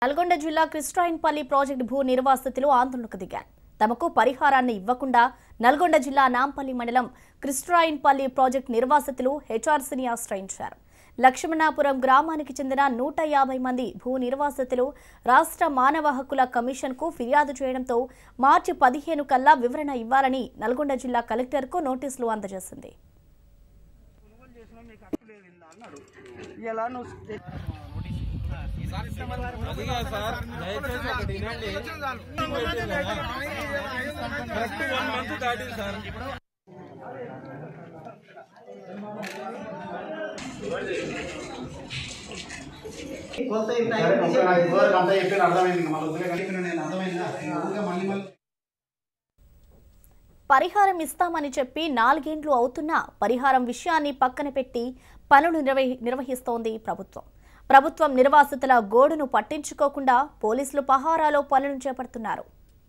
నల్గొండ జిల్లా క్రిస్టాయిన్పల్లి ప్రాజెక్టు భూ నిర్వాసితులు ఆందోళనకు దిగారు తమకు పరిహారాన్ని ఇవ్వకుండా నల్గొండ జిల్లా నాంపల్లి మండలం క్రిస్ట్రాయిన్పల్లి ప్రాజెక్టు నిర్వాసితులు హెచ్ఆర్సీని ఆశ్రయించారు లక్ష్మణాపురం గ్రామానికి చెందిన నూట యాభై మంది భూ నిర్వాసితులు రాష్ట్ర మానవ హక్కుల కమిషన్కు ఫిర్యాదు చేయడంతో మార్చి పదిహేను కల్లా వివరణ ఇవ్వాలని నల్గొండ జిల్లా కలెక్టర్కు నోటీసులు అందజేసింది కొనుగోలు చేసినా మీకు హక్కు లేదు ఇందా అన్నాడు ఇలా నువ్వు అదిగా సార్ దయచేసి ఒకటి వినండి కరెక్ట్ వన్ మంత్ దాటింది సార్ కొలత ఇంత సరే, ఒకసారి నాకు ఇదివరకు అంతా చెప్పాను అర్థమైంది ఇంకా మళ్ళీ వదిలే కలిపి నేను అర్థమైందా ఇంకా ఊరికే మళ్ళీ మళ్ళీ పరిహారం ఇస్తామని చెప్పి నాలుగేండ్లు అవుతున్నా పరిహారం విషయాన్ని పక్కన పెట్టి పనులు నిర్వహి నిర్వహిస్తోంది ప్రభుత్వం ప్రభుత్వం నిర్వాసితుల గోడును పట్టించుకోకుండా పోలీసులు పహారాలో పనులను చేపడుతున్నారు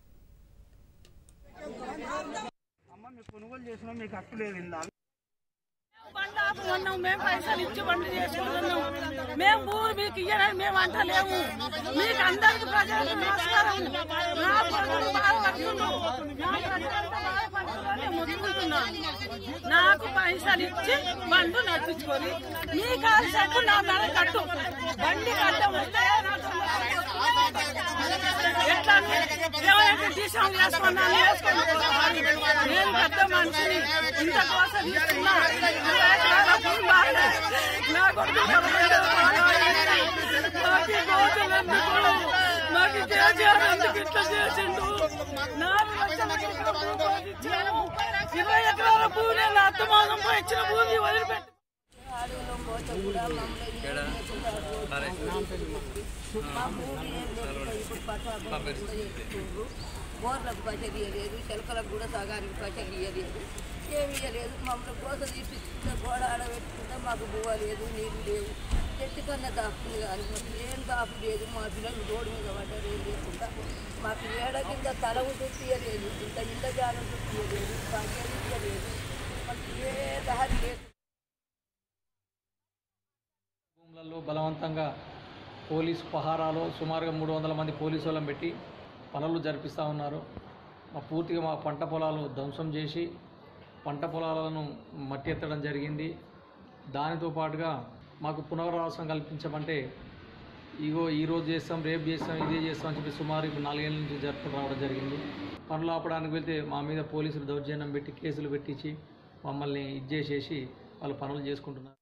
అమ్మ మీకు కొనుగోలు చేసినా మీకు హక్కు లేదు ఇందా బండి ఆపుకున్నాం మేము పైసలు ఇచ్చి బండి చేసుకుంటున్నాం మేము ఊరు మీకు ఇయ్యనని మేము అంటలేము మీకు అందరికి ప్రజలకు నమస్కారం నా ప్రజలు బాధపడుతున్నాం నా ప్రజలంతా బాధపడుతున్నారు నేను మొత్తుకుంటున్నా నాకు పైసలు ఇచ్చి బండు నడిపించుకొని నీ కాలు చెట్టు నా మెడ కట్టు బండి కట్ట ఉంటే నాకు ఎట్లా ఏమైనా డిసిషన్ చేసుకున్నాను వేసుకొని నేను పెద్ద మనిషిని ఇంత కోసం తీసుకున్నా నాకు బాగాలే. నా కొడుకు పొరపాటు బాగాలేదు. నాకు ఈ గోతులు ఎందుకు? నాకు ఈ కేసీఆర్ ఎందుకు ఇట్లా చేసిండు నాలుగు లక్షల ఎకరాల భూమి ఇచ్చాను. ఇరవై ఎకరాల భూమి నేను అత్తమానం పోయి ఇచ్చిన భూమి వదిలిపెట్టి బోర్లకు పచ్చడి ఇవ్వలేదు చెలకలకు కూడా సగానికి పచ్చడి ఇవ్వలేదు ఏమి ఇవ్వలేదు మమ్మల్ని కోత తీపిస్తుంటే గోడ ఆడబెట్టుకుంటే మాకు బువ్వ లేదు నీళ్ళు లేవు చెట్టు కన్నా దాపుతుంది కానీ మాకు ఏం దాపు లేదు మా పిల్లలు రోడ్డు మీద పడ్డారు ఏం లేకుండా మాకు ఏడ కింద తల చుట్టూ ఇవ్వలేదు ఇంత ఇంత జాలం చుట్టూ ఇవ్వలేదు పచ్చడి ఇవ్వలేదు మాకు ఏ దారి లేదు భూములలో బలవంతంగా పోలీసు పహారాలో సుమారుగా మూడు వందల మంది పోలీసు వాళ్ళని పెట్టి పనులు జరిపిస్తూ ఉన్నారు మా పూర్తిగా మా పంట పొలాలు ధ్వంసం చేసి పంట పొలాలను మట్టి ఎత్తడం జరిగింది దానితో పాటుగా మాకు పునరావాసం కల్పించమంటే ఇగో ఈ రోజు చేస్తాం రేపు చేస్తాం ఇదే చేస్తాం అని చెప్పి సుమారు ఇప్పుడు నాలుగేళ్ల నుంచి జరుపుకుంటూ రావడం జరిగింది పనులు ఆపడానికి వెళ్తే మా మీద పోలీసులు దౌర్జన్యం పెట్టి కేసులు పెట్టించి మమ్మల్ని ఇచ్చేసేసి వాళ్ళు పనులు చేసుకుంటున్నారు